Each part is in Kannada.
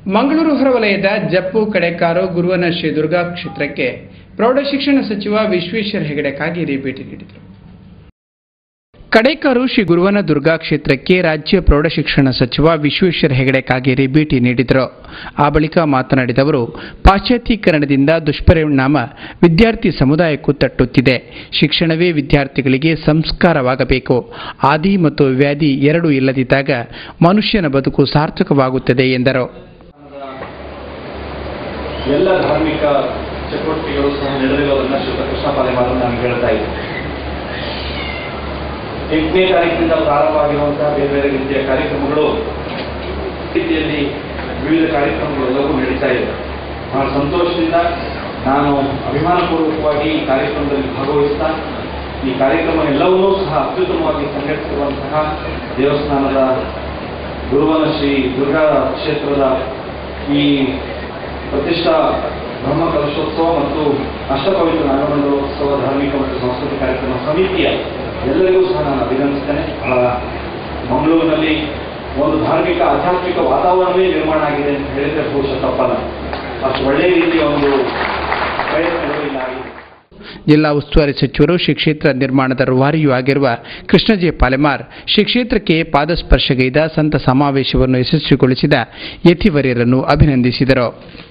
ಮಂಗಳೂರು ಹೊರವಲಯದ ಜಪ್ಪು ಕಡೆಕಾರು ಗುರುವನ ಶ್ರೀ ದುರ್ಗಾ ಕ್ಷೇತ್ರಕ್ಕೆ ಪ್ರೌಢಶಿಕ್ಷಣ ಸಚಿವ ವಿಶ್ವೇಶ್ವರ ಹೆಗಡೆ ಕಾಗೇರಿ ಭೇಟಿ ನೀಡಿದರು ಕಡೇಕಾರು ಶ್ರೀ ಗುರುವನ ದುರ್ಗಾ ಕ್ಷೇತ್ರಕ್ಕೆ ರಾಜ್ಯ ಪ್ರೌಢಶಿಕ್ಷಣ ಸಚಿವ ವಿಶ್ವೇಶ್ವರ ಹೆಗಡೆ ಕಾಗೇರಿ ಭೇಟಿ ನೀಡಿದರು ಆ ಬಳಿಕ ಮಾತನಾಡಿದ ಅವರು ಪಾಶ್ಚಾತ್ಯೀಕರಣದಿಂದ ದುಷ್ಪರಿಣಾಮ ವಿದ್ಯಾರ್ಥಿ ಸಮುದಾಯಕ್ಕೂ ತಟ್ಟುತ್ತಿದೆ ಶಿಕ್ಷಣವೇ ವಿದ್ಯಾರ್ಥಿಗಳಿಗೆ ಸಂಸ್ಕಾರವಾಗಬೇಕು ಆದಿ ಮತ್ತು ವ್ಯಾಧಿ ಎರಡೂ ಇಲ್ಲದಿದ್ದಾಗ ಮನುಷ್ಯನ ಬದುಕು ಸಾರ್ಥಕವಾಗುತ್ತದೆ ಎಂದರು ಎಲ್ಲ ಧಾರ್ಮಿಕ ಚಟುವಟಿಕೆಗಳು ಸಹ ನಡೆದಿರೋದನ್ನ ಶ್ರೀ ಕೃಷ್ಣ ಪಾಲೆಮಾರು ನಾನು ಹೇಳ್ತಾ ಇದ್ದೆ ಎಂಟನೇ ತಾರೀಕಿನಿಂದ ಪ್ರಾರಂಭವಾಗಿರುವಂತಹ ಬೇರೆ ಬೇರೆ ರೀತಿಯ ಕಾರ್ಯಕ್ರಮಗಳು ರೀತಿಯಲ್ಲಿ ವಿವಿಧ ಕಾರ್ಯಕ್ರಮಗಳು ಎಲ್ಲವೂ ನಡೀತಾ ಇದೆ ಬಹಳ ಸಂತೋಷದಿಂದ ನಾನು ಅಭಿಮಾನಪೂರ್ವಕವಾಗಿ ಈ ಕಾರ್ಯಕ್ರಮದಲ್ಲಿ ಭಾಗವಹಿಸ್ತಾ ಈ ಕಾರ್ಯಕ್ರಮ ಎಲ್ಲವನ್ನೂ ಸಹ ಅತ್ಯುತ್ತಮವಾಗಿ ಸಂಘಟಿಸಿರುವಂತಹ ದೇವಸ್ಥಾನದ ಗುರುವನ ಶ್ರೀ ದುರ್ಗಾ ಕ್ಷೇತ್ರದ ಈ ಪ್ರತಿಷ್ಠಾ ಬ್ರಹ್ಮ ಕಲಶೋತ್ಸವ ಮತ್ತು ಅಷ್ಟಪವಿತ್ರ ನಾಗಮಂಡಲೋತ್ಸವ ಧಾರ್ಮಿಕ ಮತ್ತು ಸಾಂಸ್ಕೃತಿಕ ಕಾರ್ಯಕ್ರಮ ಸಮಿತಿಯ ಎಲ್ಲರಿಗೂ ಸಹ ನಾನು ಅಭಿನಂದಿಸ್ತೇನೆ ಬಹಳ ಮಂಗಳೂರಿನಲ್ಲಿ ಒಂದು ಧಾರ್ಮಿಕ ಆಧ್ಯಾತ್ಮಿಕ ವಾತಾವರಣವೇ ನಿರ್ಮಾಣ ಆಗಿದೆ ಅಂತ ಹೇಳಿದ್ರೆ ಬಹುಶಃ ತಪ್ಪಲ್ಲ ಅಷ್ಟು ಒಳ್ಳೆಯ ರೀತಿಯ ಒಂದು ಪ್ರಯತ್ನಗಳು ಇಲ್ಲಿ ಆಗಿದೆ ಜಿಲ್ಲಾ ಉಸ್ತುವಾರಿ ಸಚಿವರು ಶ್ರೀ ಕ್ಷೇತ್ರ ನಿರ್ಮಾಣದ ರೂವಾರಿಯೂ ಆಗಿರುವ ಕೃಷ್ಣಜೆ ಪಾಲೆಮಾರ್ ಶ್ರೀ ಕ್ಷೇತ್ರಕ್ಕೆ ಪಾದಸ್ಪರ್ಶಗೈದ ಸಂತ ಸಮಾವೇಶವನ್ನು ಯಶಸ್ವಿಗೊಳಿಸಿದ ಯತಿವರ್ಯರನ್ನು ಅಭಿನಂದಿಸಿದರು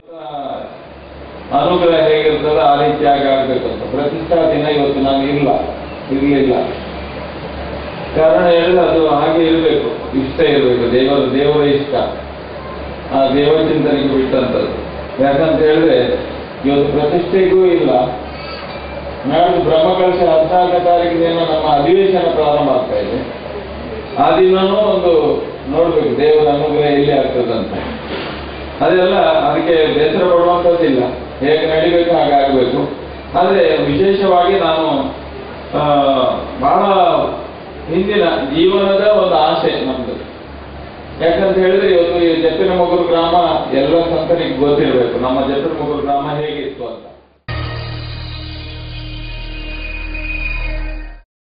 ಅನುಗ್ರಹ ಹೇಗಿರ್ತದೆ ಆ ರೀತಿಯಾಗಿ ಆಗ್ಬೇಕಂತ ಪ್ರತಿಷ್ಠಾ ದಿನ ಇವತ್ತು ನಾನು ಇಲ್ಲ ಇರಲಿಲ್ಲ ಕಾರಣ ಹೇಳಿದ್ರೆ ಅದು ಹಾಗೆ ಇರಬೇಕು ಇಷ್ಟ ಇರಬೇಕು ದೇವರ ದೇವರ ಇಷ್ಟ ಆ ದೇವರ ಚಿಂತನೆಗೆ ಬಿಟ್ಟಂಥದ್ದು ಯಾಕಂತ ಹೇಳಿದ್ರೆ ಇವತ್ತು ಪ್ರತಿಷ್ಠೆಗೂ ಇಲ್ಲ ನಾಳೆ ಬ್ರಹ್ಮಕಲಶ ಹದಿನಾಲ್ಕನೇ ತಾರೀಕಿನ ನಮ್ಮ ಅಧಿವೇಶನ ಪ್ರಾರಂಭ ಆಗ್ತಾ ಇದೆ ಆ ದಿನನೂ ಒಂದು ನೋಡ್ಬೇಕು ದೇವರ ಅನುಗ್ರಹ ಎಲ್ಲಿ ಆಗ್ತದಂತ ಅದೆಲ್ಲ ಅದಕ್ಕೆ ಬೇಸರ ಪಡುವಂಥದ್ದಿಲ್ಲ ಹೇಗೆ ನಡಿಬೇಕು ಹಾಗೆ ಆಗಬೇಕು ಆದರೆ ವಿಶೇಷವಾಗಿ ನಾನು ಆ, ಬಹಳ ಹಿಂದಿನ ಜೀವನದ ಒಂದು ಆಸೆ ನಮ್ದು ಯಾಕಂತ ಹೇಳಿದ್ರೆ ಇವತ್ತು ಈ ಜಪ್ಪಿನ ಮಗೂರು ಗ್ರಾಮ ಎಲ್ಲ ಸಂತನಿಗೆ ಗೊತ್ತಿರಬೇಕು ನಮ್ಮ ಜಪ್ಪಿನ ಮಗೂರು ಗ್ರಾಮ ಹೇಗಿತ್ತು ಅಂತ